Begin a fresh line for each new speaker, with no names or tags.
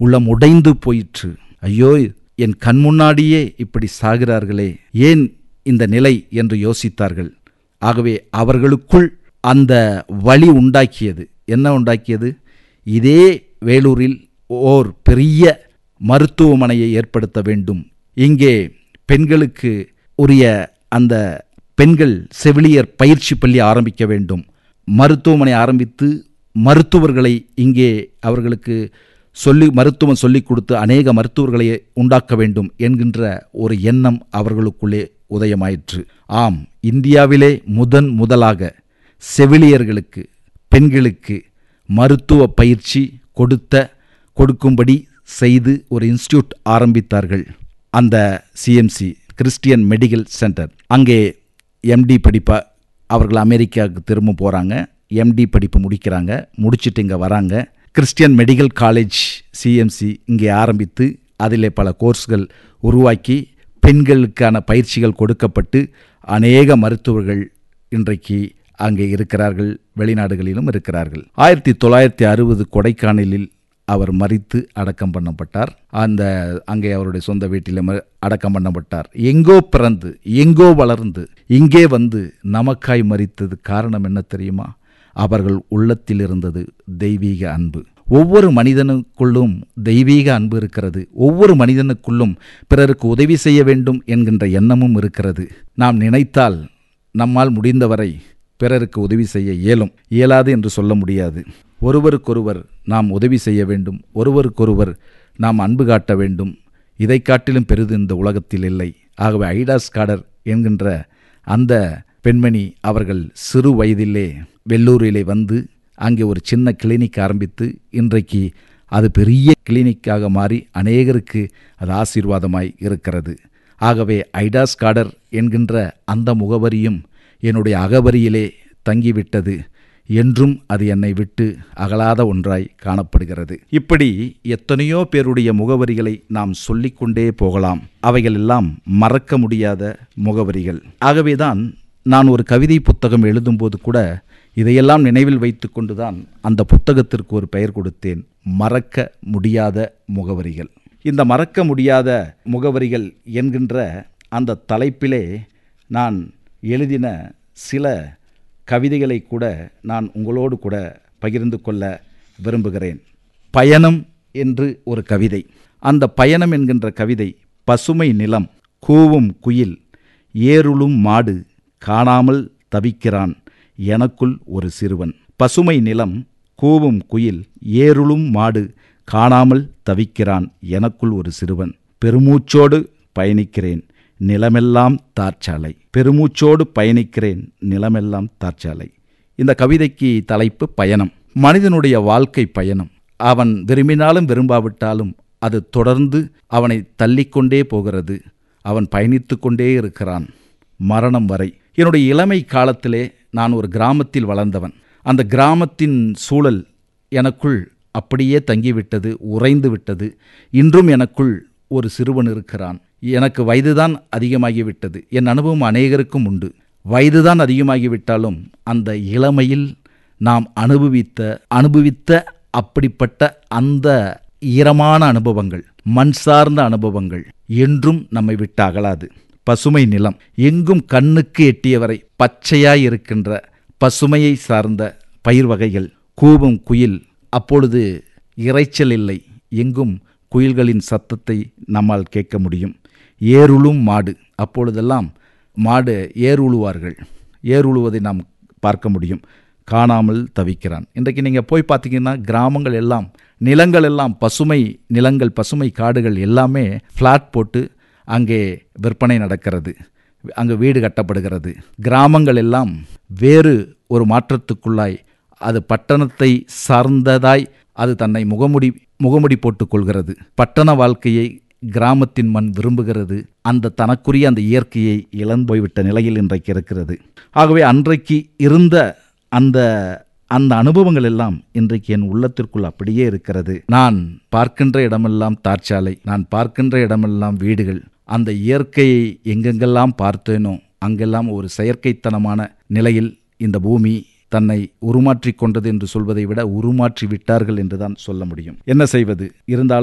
உள்ளம் உடைந்து போயிற்று ஐயோ என் கண் முன்னாடியே இப்படி சாகிறார்களே ஏன் இந்த நிலை என்று யோசித்தார்கள் ஆகவே அவர்களுக்குள் அந்த வழி உண்டாக்கியது என்ன உண்டாக்கியது இதே வேலூரில் ஓர் பெரிய மருத்துவமனையை ஏற்படுத்த வேண்டும் இங்கே பெண்களுக்கு உரிய அந்த பெண்கள் செவிலியர் பயிற்சி பள்ளி ஆரம்பிக்க வேண்டும் மருத்துவமனை ஆரம்பித்து மருத்துவர்களை இங்கே அவர்களுக்கு சொல்லி மருத்துவம் சொல்லிக் கொடுத்து அநேக மருத்துவர்களை உண்டாக்க வேண்டும் என்கின்ற ஒரு எண்ணம் அவர்களுக்குள்ளே உதயமாயிற்று ஆம் இந்தியாவிலே முதன் முதலாக செவிலியர்களுக்கு பெண்களுக்கு மருத்துவ பயிற்சி கொடுத்த கொடுக்கும்படி செய்து ஒரு இன்ஸ்டியூட் ஆரம்பித்தார்கள் அந்த சிஎம்சி கிறிஸ்டியன் மெடிக்கல் சென்டர் அங்கே எம்டி படிப்பா அவர்கள் அமெரிக்காவுக்கு திரும்ப போகிறாங்க எம்டி படிப்பு முடிக்கிறாங்க முடிச்சுட்டு இங்கே வராங்க கிறிஸ்டியன் மெடிக்கல் காலேஜ் சிஎம்சி இங்கே ஆரம்பித்து அதிலே பல கோர்ஸ்கள் உருவாக்கி பெண்களுக்கான பயிற்சிகள் கொடுக்கப்பட்டு அநேக மருத்துவர்கள் இன்றைக்கு அங்கே இருக்கிறார்கள் வெளிநாடுகளிலும் இருக்கிறார்கள் ஆயிரத்தி தொள்ளாயிரத்தி அறுபது கொடைக்கானலில் அவர் மறித்து அடக்கம் பண்ணப்பட்டார் அந்த அங்கே அவருடைய சொந்த வீட்டில் ம- அடக்கம் பண்ணப்பட்டார் எங்கோ பிறந்து எங்கோ வளர்ந்து இங்கே வந்து நமக்காய் மறித்தது காரணம் என்ன தெரியுமா அவர்கள் உள்ளத்தில் இருந்தது தெய்வீக அன்பு ஒவ்வொரு மனிதனுக்குள்ளும் தெய்வீக அன்பு இருக்கிறது ஒவ்வொரு மனிதனுக்குள்ளும் பிறருக்கு உதவி செய்ய வேண்டும் என்கின்ற எண்ணமும் இருக்கிறது நாம் நினைத்தால் நம்மால் முடிந்தவரை பிறருக்கு உதவி செய்ய இயலும் இயலாது என்று சொல்ல முடியாது ஒருவருக்கொருவர் நாம் உதவி செய்ய வேண்டும் ஒருவருக்கொருவர் நாம் அன்பு காட்ட வேண்டும் இதை காட்டிலும் பெரிது இந்த உலகத்தில் இல்லை ஆகவே ஐடாஸ் காடர் என்கின்ற அந்த பெண்மணி அவர்கள் சிறு வயதிலே வெள்ளூரிலே வந்து அங்கே ஒரு சின்ன கிளினிக் ஆரம்பித்து இன்றைக்கு அது பெரிய கிளினிக்காக மாறி அநேகருக்கு அது ஆசீர்வாதமாய் இருக்கிறது ஆகவே ஐடாஸ் காடர் என்கின்ற அந்த முகவரியும் என்னுடைய அகவரியிலே தங்கிவிட்டது என்றும் அது என்னை விட்டு அகலாத ஒன்றாய் காணப்படுகிறது இப்படி எத்தனையோ பேருடைய முகவரிகளை நாம் சொல்லிக்கொண்டே போகலாம் அவைகள் எல்லாம் மறக்க முடியாத முகவரிகள் ஆகவேதான் நான் ஒரு கவிதை புத்தகம் எழுதும்போது கூட இதையெல்லாம் நினைவில் வைத்துக்கொண்டுதான் அந்த புத்தகத்திற்கு ஒரு பெயர் கொடுத்தேன் மறக்க முடியாத முகவரிகள் இந்த மறக்க முடியாத முகவரிகள் என்கின்ற அந்த தலைப்பிலே நான் எழுதின சில கவிதைகளை கூட நான் உங்களோடு கூட பகிர்ந்து கொள்ள விரும்புகிறேன் பயணம் என்று ஒரு கவிதை அந்த பயணம் என்கின்ற கவிதை பசுமை நிலம் கூவும் குயில் ஏருளும் மாடு காணாமல் தவிக்கிறான் எனக்குள் ஒரு சிறுவன் பசுமை நிலம் கூவும் குயில் ஏருளும் மாடு காணாமல் தவிக்கிறான் எனக்குள் ஒரு சிறுவன் பெருமூச்சோடு பயணிக்கிறேன் நிலமெல்லாம் தார்ச்சாலை பெருமூச்சோடு பயணிக்கிறேன் நிலமெல்லாம் தார்ச்சாலை இந்த கவிதைக்கு தலைப்பு பயணம் மனிதனுடைய வாழ்க்கை பயணம் அவன் விரும்பினாலும் விரும்பாவிட்டாலும் அது தொடர்ந்து அவனை தள்ளிக்கொண்டே போகிறது அவன் பயணித்து கொண்டே இருக்கிறான் மரணம் வரை என்னுடைய இளமை காலத்திலே நான் ஒரு கிராமத்தில் வளர்ந்தவன் அந்த கிராமத்தின் சூழல் எனக்குள் அப்படியே தங்கிவிட்டது உறைந்து விட்டது இன்றும் எனக்குள் ஒரு சிறுவன் இருக்கிறான் எனக்கு வயதுதான் அதிகமாகிவிட்டது என் அனுபவம் அநேகருக்கும் உண்டு வயதுதான் அதிகமாகிவிட்டாலும் அந்த இளமையில் நாம் அனுபவித்த அனுபவித்த அப்படிப்பட்ட அந்த ஈரமான அனுபவங்கள் மண் சார்ந்த அனுபவங்கள் என்றும் நம்மை விட்டு அகலாது பசுமை நிலம் எங்கும் கண்ணுக்கு எட்டியவரை பச்சையாய் இருக்கின்ற பசுமையை சார்ந்த பயிர் வகைகள் கூவும் குயில் அப்பொழுது இரைச்சல் இல்லை எங்கும் குயில்களின் சத்தத்தை நம்மால் கேட்க முடியும் ஏருளும் மாடு அப்பொழுதெல்லாம் மாடு ஏர் உழுவார்கள் ஏர் உழுவதை நாம் பார்க்க முடியும் காணாமல் தவிக்கிறான் இன்றைக்கு நீங்கள் போய் பார்த்தீங்கன்னா கிராமங்கள் எல்லாம் நிலங்கள் எல்லாம் பசுமை நிலங்கள் பசுமை காடுகள் எல்லாமே ஃப்ளாட் போட்டு அங்கே விற்பனை நடக்கிறது அங்கே வீடு கட்டப்படுகிறது கிராமங்கள் எல்லாம் வேறு ஒரு மாற்றத்துக்குள்ளாய் அது பட்டணத்தை சார்ந்ததாய் அது தன்னை முகமுடி முகமுடி போட்டுக் கொள்கிறது பட்டண வாழ்க்கையை கிராமத்தின் மண் விரும்புகிறது அந்த தனக்குரிய அந்த இயற்கையை இழந்து போய்விட்ட நிலையில் இன்றைக்கு இருக்கிறது ஆகவே அன்றைக்கு இருந்த அந்த அந்த அனுபவங்கள் எல்லாம் இன்றைக்கு என் உள்ளத்திற்குள் அப்படியே இருக்கிறது நான் பார்க்கின்ற இடமெல்லாம் தார்ச்சாலை நான் பார்க்கின்ற இடமெல்லாம் வீடுகள் அந்த இயற்கையை எங்கெங்கெல்லாம் பார்த்தேனோ அங்கெல்லாம் ஒரு செயற்கைத்தனமான நிலையில் இந்த பூமி தன்னை உருமாற்றிக் கொண்டது என்று சொல்வதை விட உருமாற்றி விட்டார்கள் என்றுதான் சொல்ல முடியும் என்ன செய்வது இருந்தாலும்